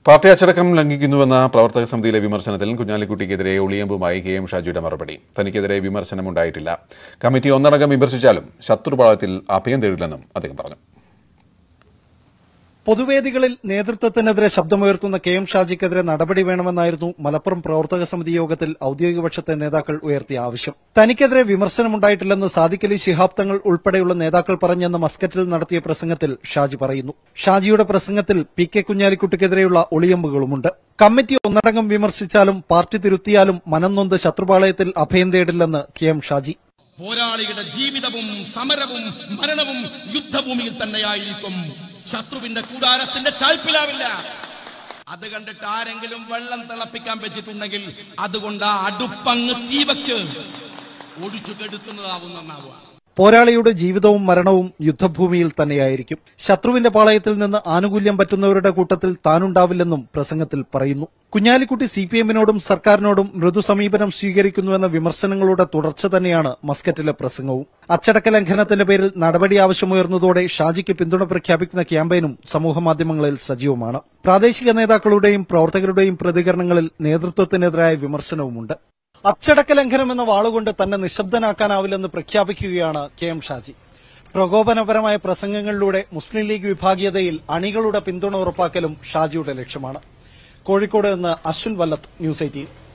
party അച്ചടക്കം ലംഘിക്കുന്നുവെന്ന പ്രവർത്തക സമിതിയിലെ വിമർശനത്തിൽ കുഞ്ഞാലിക്കുട്ടിക്കെതിരെ ഒളിയമ്പുമായി കെ എം ഷാജിയുടെ മറുപടി തനിക്കെതിരെ വിമർശനമുണ്ടായിട്ടില്ല കമ്മിറ്റി ഒന്നടങ്കം വിമർശിച്ചാലും ശത്രുപാളത്തിൽ അഭയം തേടില്ലെന്നും അദ്ദേഹം പറഞ്ഞു പൊതുവേദികളിൽ നേതൃത്വത്തിനെതിരെ ശബ്ദമുയർത്തുന്ന കെ എം ഷാജിക്കെതിരെ നടപടി വേണമെന്നായിരുന്നു മലപ്പുറം പ്രവർത്തക സമിതി യോഗത്തിൽ ഔദ്യോഗിക പക്ഷത്തെ നേതാക്കൾ ഉയർത്തിയ ആവശ്യം തനിക്കെതിരെ വിമർശനമുണ്ടായിട്ടില്ലെന്ന് സാദിഖലി ശിഹാബ് തങ്ങൾ ഉൾപ്പെടെയുള്ള നേതാക്കൾ പറഞ്ഞെന്ന് മസ്കറ്റിൽ നടത്തിയ പ്രസംഗത്തിൽ ഷാജി പറയുന്നു ഷാജിയുടെ പ്രസംഗത്തിൽ പി കെ കുഞ്ഞാലിക്കുട്ടിക്കെതിരെയുള്ള ഒളിയമ്പുകളുമുണ്ട് കമ്മിറ്റി ഒന്നടങ്കം വിമർശിച്ചാലും പാർട്ടി തിരുത്തിയാലും മനംനൊന്ത് ശത്രുപാളയത്തിൽ അഭയം തേടില്ലെന്ന് കെ എം ഷാജി പോരാളിയുടെ ജീവിതവും സമരവും മരണവും യുദ്ധഭൂമിയിൽ തന്നെയായിരിക്കും ശത്രുവിന്റെ കൂടാരത്തിന്റെ ചായ്പിലാവില്ല അത് കണ്ടിട്ട് ആരെങ്കിലും വെള്ളം തിളപ്പിക്കാൻ വെച്ചിട്ടുണ്ടെങ്കിൽ അതുകൊണ്ട് ആ അടുപ്പങ്ങ് തീവയ്ക്ക് ഒടിച്ചു കെടുക്കുന്നതാവും നന്നാവുക പോരാളിയുടെ ജീവിതവും മരണവും യുദ്ധഭൂമിയിൽ തന്നെയായിരിക്കും ശത്രുവിന്റെ പാളയത്തിൽ നിന്ന് ആനുകൂല്യം പറ്റുന്നവരുടെ കൂട്ടത്തിൽ താനുണ്ടാവില്ലെന്നും പ്രസംഗത്തിൽ പറയുന്നു കുഞ്ഞാലിക്കുട്ടി സി പി എമ്മിനോടും സർക്കാരിനോടും മൃദു സമീപനം സ്വീകരിക്കുന്നുവെന്ന വിമർശനങ്ങളുടെ തുടർച്ച തന്നെയാണ് മസ്കറ്റിലെ പ്രസംഗവും അച്ചടക്ക ലംഘനത്തിന്റെ പേരിൽ നടപടി ആവശ്യമുയർന്നതോടെ ഷാജിക്ക് പിന്തുണ പ്രഖ്യാപിക്കുന്ന ക്യാമ്പയിനും സമൂഹമാധ്യമങ്ങളിൽ സജീവമാണ് പ്രാദേശിക നേതാക്കളുടെയും പ്രവർത്തകരുടെയും പ്രതികരണങ്ങളിൽ നേതൃത്വത്തിനെതിരായ വിമർശനവുമുണ്ട് അച്ചടക്ക ലംഘനം എന്ന വാളുകൊണ്ട് തന്നെ നിശബ്ദനാക്കാനാവില്ലെന്ന് പ്രഖ്യാപിക്കുകയാണ് കെ എം ഷാജി പ്രകോപനപരമായ പ്രസംഗങ്ങളിലൂടെ മുസ്ലിം ലീഗ് വിഭാഗീയതയിൽ അണികളുടെ പിന്തുണ ഉറപ്പാക്കലും ഷാജിയുടെ ലക്ഷ്യമാണ് കോഴിക്കോട് നിന്ന് അശ്വിൻ വല്ലത്ത് ന്യൂസ് എയ്റ്റീൻ